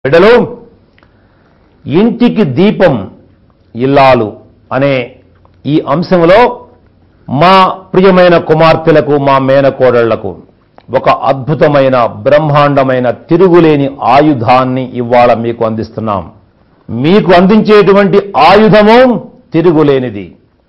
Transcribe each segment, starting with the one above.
బిడ్డలు ఇంటికి దీపం ఇల్లాలు అనే ఈ అంశంలో మా ప్రియమైన కుమార్తెలకు మా మేనకోడళ్లకు ఒక అద్భుతమైన బ్రహ్మాండమైన తిరుగులేని ఆయుధాన్ని ఇవాళ మీకు అందిస్తున్నాం మీకు అందించేటువంటి ఆయుధము తిరుగులేనిది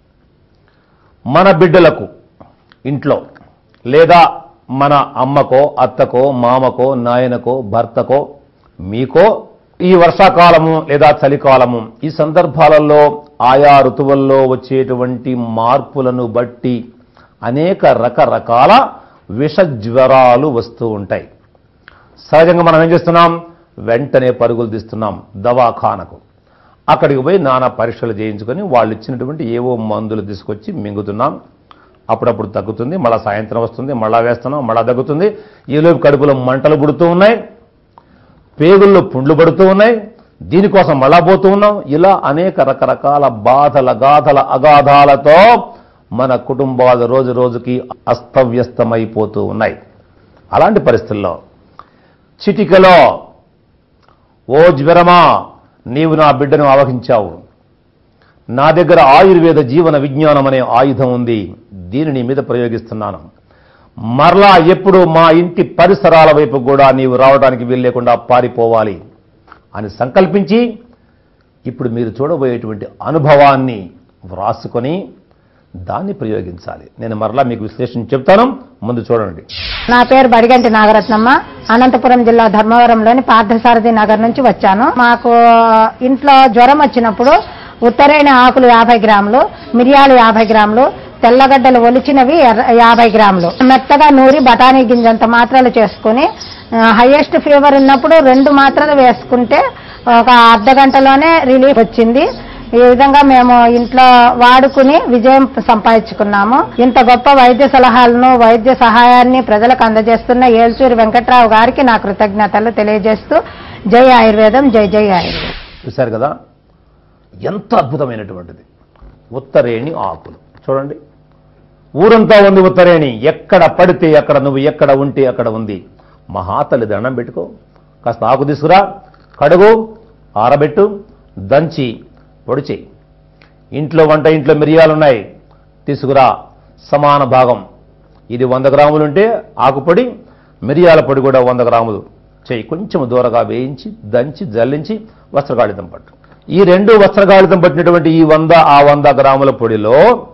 మన బిడ్డలకు ఇంట్లో లేదా మన అమ్మకో అత్తకో మామకో నాయనకో భర్తకో మీకో ఈ వర్షాకాలము లేదా చలికాలము ఈ సందర్భాలలో ఆయా ఋతువుల్లో వచ్చేటువంటి మార్పులను బట్టి అనేక రకరకాల విష జ్వరాలు వస్తూ ఉంటాయి సహజంగా మనం ఏం చేస్తున్నాం వెంటనే పరుగులు తీస్తున్నాం దవాఖానకు అక్కడికి పోయి నానా పరీక్షలు చేయించుకొని వాళ్ళు ఇచ్చినటువంటి ఏవో మందులు తీసుకొచ్చి మింగుతున్నాం అప్పుడప్పుడు తగ్గుతుంది మళ్ళా సాయంత్రం వస్తుంది మళ్ళా వేస్తున్నాం మళ్ళా తగ్గుతుంది ఈలోపు కడుపులో మంటలు పుడుతూ ఉన్నాయి పేగుల్లో పుండ్లు పడుతూ ఉన్నాయి దీనికోసం మళ్ళా పోతూ ఉన్నాం ఇలా అనేక రకరకాల బాధల గాథల అగాధాలతో మన కుటుంబాలు రోజు రోజుకి అస్తవ్యస్తమైపోతూ ఉన్నాయి అలాంటి పరిస్థితుల్లో చిటికలో ఓ జ్వరమా నీవు నా బిడ్డను అవహించావు నా దగ్గర ఆయుర్వేద జీవన విజ్ఞానం అనే ఆయుధం ఉంది దీని నీ మీద ప్రయోగిస్తున్నాను మరలా ఎప్పుడు మా ఇంటి పరిసరాల వైపు కూడా నీవు రావడానికి వీల్లేకుండా పారిపోవాలి అని సంకల్పించి ఇప్పుడు మీరు చూడబోయేటువంటి అనుభవాన్ని వ్రాసుకొని దాన్ని ప్రయోగించాలి నేను మరలా మీకు విశ్లేషణ చెప్తాను ముందు చూడండి నా పేరు బడిగంటి నాగరత్నమ్మ అనంతపురం జిల్లా ధర్మవరంలోని పార్థసారథి నగర్ నుంచి వచ్చాను మాకు ఇంట్లో జ్వరం వచ్చినప్పుడు ఉత్తరైన ఆకులు యాభై గ్రాములు మిరియాలు యాభై గ్రాములు తెల్లగడ్డలు ఒలిచినవి ఎర్ర- యాభై గ్రాములు మెత్తగా నూరి బఠానీ గింజంత మాత్రలు చేసుకుని హైయెస్ట్ ఫీవర్ ఉన్నప్పుడు రెండు మాత్రలు వేసుకుంటే ఒక అర్ధ గంటలోనే రిలీఫ్ వచ్చింది ఈ విధంగా మేము ఇంట్లో వాడుకుని విజయం సంపాదించుకున్నాము ఇంత గొప్ప వైద్య సలహాలను వైద్య సహాయాన్ని ప్రజలకు అందజేస్తున్న ఏల్చూరి వెంకట్రావు గారికి నా కృతజ్ఞతలు తెలియజేస్తూ జై ఆయుర్వేదం జై జై ఆయుర్వేదం చూశారు కదా ఎంత అద్భుతమైనటువంటిది ఉత్తరేణి ఆకులు చూడండి ఊరంతా ఉంది ఉత్తరేణి ఎక్కడ పడితే అక్కడ నువ్వు ఎక్కడ ఉంటే అక్కడ ఉంది మహాతల్లి దండం పెట్టుకో కాస్త ఆకు తీసుకురా కడుగు ఆరబెట్టు దంచి పొడి చెయ్యి ఇంట్లో వంట ఇంట్లో మిరియాలు ఉన్నాయి తీసుకురా సమాన భాగం ఇది వంద గ్రాములు ఉంటే ఆకుపొడి మిరియాల పొడి కూడా వంద గ్రాములు చెయ్యి కొంచెం దూరగా వేయించి దంచి జల్లించి వస్త్రగాళితం పట్టు ఈ రెండు వస్త్రగాళితం పట్టినటువంటి ఈ వంద ఆ వంద గ్రాముల పొడిలో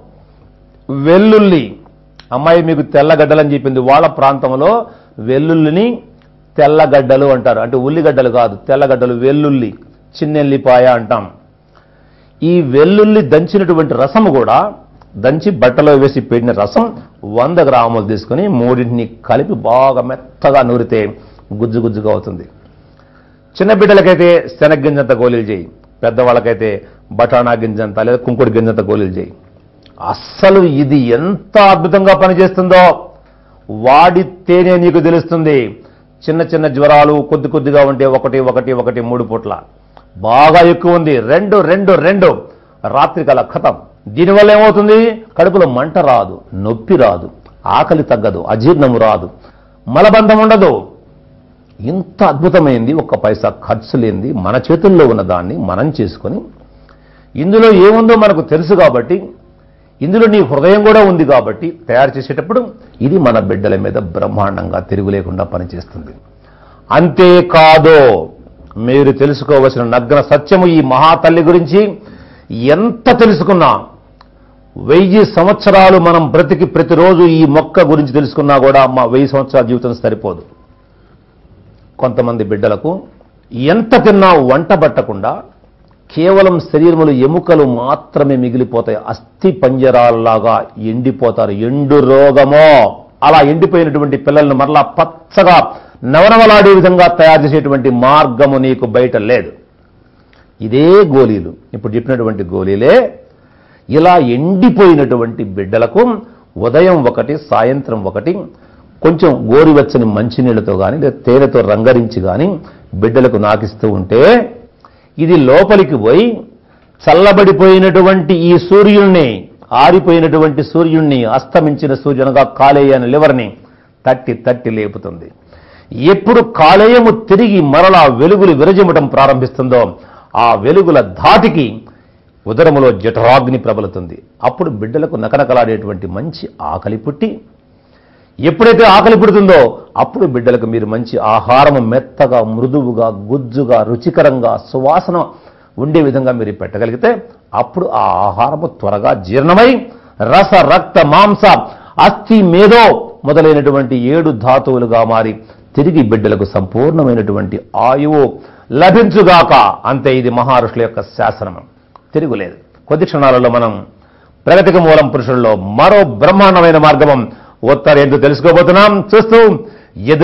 వెల్లుల్లి అమ్మాయి మీకు తెల్లగడ్డలని చెప్పింది వాళ్ళ ప్రాంతంలో వెల్లుల్లిని తెల్లగడ్డలు అంటారు అంటే ఉల్లిగడ్డలు కాదు తెల్లగడ్డలు వెల్లుల్లి చిన్నెల్లిపాయ అంటాం ఈ వెల్లుల్లి దంచినటువంటి రసము కూడా దంచి బట్టలో వేసి పెట్టిన రసం వంద గ్రాములు తీసుకొని మూడింటిని కలిపి బాగా మెత్తగా నూరితే గుజ్జు గుజ్జుగా అవుతుంది చిన్న బిడ్డలకైతే శనగ గింజంత గోళీలు చేయి పెద్దవాళ్ళకైతే బఠానా గింజంత లేదా కుంకుడు గింజంత గోళీలు చేయి అస్సలు ఇది ఎంత అద్భుతంగా పనిచేస్తుందో వాడితేనే నీకు తెలుస్తుంది చిన్న చిన్న జ్వరాలు కొద్ది కొద్దిగా ఉంటే ఒకటి ఒకటి ఒకటి మూడు పూట్ల బాగా ఎక్కువ ఉంది రెండు రెండు రెండు రాత్రికల ఖతం దీనివల్ల ఏమవుతుంది కడుపులో మంట రాదు నొప్పి రాదు ఆకలి తగ్గదు అజీర్ణము రాదు మలబంధం ఉండదు ఇంత అద్భుతమైంది ఒక్క పైసా ఖర్చు లేనిది మన చేతుల్లో ఉన్న దాన్ని మనం చేసుకొని ఇందులో ఏముందో మనకు తెలుసు కాబట్టి ఇందులో నీ హృదయం కూడా ఉంది కాబట్టి తయారు చేసేటప్పుడు ఇది మన బిడ్డల మీద బ్రహ్మాండంగా తిరుగు లేకుండా పనిచేస్తుంది అంతేకాదు మీరు తెలుసుకోవలసిన నగ్న సత్యము ఈ మహాతల్లి గురించి ఎంత తెలుసుకున్నా వెయ్యి సంవత్సరాలు మనం బ్రతికి ప్రతిరోజు ఈ మొక్క గురించి తెలుసుకున్నా కూడా మా వెయ్యి సంవత్సరాల జీవితం సరిపోదు కొంతమంది బిడ్డలకు ఎంత తిన్నా వంట పట్టకుండా కేవలం శరీరములు ఎముకలు మాత్రమే మిగిలిపోతాయి అస్థి పంజరాల్లాగా ఎండిపోతారు ఎండు రోగమో అలా ఎండిపోయినటువంటి పిల్లల్ని మరలా పచ్చగా నవనవలాడే విధంగా తయారు చేసేటువంటి మార్గము నీకు బయట లేదు ఇదే గోళీలు ఇప్పుడు చెప్పినటువంటి గోళీలే ఇలా ఎండిపోయినటువంటి బిడ్డలకు ఉదయం ఒకటి సాయంత్రం ఒకటి కొంచెం గోరువెచ్చని మంచినీళ్ళతో కానీ లేదా తేనెతో రంగరించి కానీ బిడ్డలకు నాకిస్తూ ఉంటే ఇది లోపలికి పోయి చల్లబడిపోయినటువంటి ఈ సూర్యుణ్ణి ఆరిపోయినటువంటి సూర్యుణ్ణి అస్తమించిన సూర్యునిగా కాలేయ అనే లివర్ని తట్టి తట్టి లేపుతుంది ఎప్పుడు కాలేయము తిరిగి మరలా వెలుగులు విరజిమ్మటం ప్రారంభిస్తుందో ఆ వెలుగుల ధాటికి ఉదరములో జఠరాగ్ని ప్రబలుతుంది అప్పుడు బిడ్డలకు నకనకలాడేటువంటి మంచి ఆకలి పుట్టి ఎప్పుడైతే ఆకలి పుడుతుందో అప్పుడు బిడ్డలకు మీరు మంచి ఆహారము మెత్తగా మృదువుగా గుజ్జుగా రుచికరంగా సువాసన ఉండే విధంగా మీరు పెట్టగలిగితే అప్పుడు ఆ ఆహారము త్వరగా జీర్ణమై రస రక్త మాంస అస్థి మేధో మొదలైనటువంటి ఏడు ధాతువులుగా మారి తిరిగి బిడ్డలకు సంపూర్ణమైనటువంటి ఆయువు లభించుగాక అంతే ఇది మహర్షుల యొక్క శాసనం తిరుగులేదు కొద్ది క్షణాలలో మనం ప్రగతికి మూలం పురుషుల్లో మరో బ్రహ్మాండమైన మార్గం ఉత్తరేందు తెలుసుకోబోతున్నాం చూస్తూ ఎదు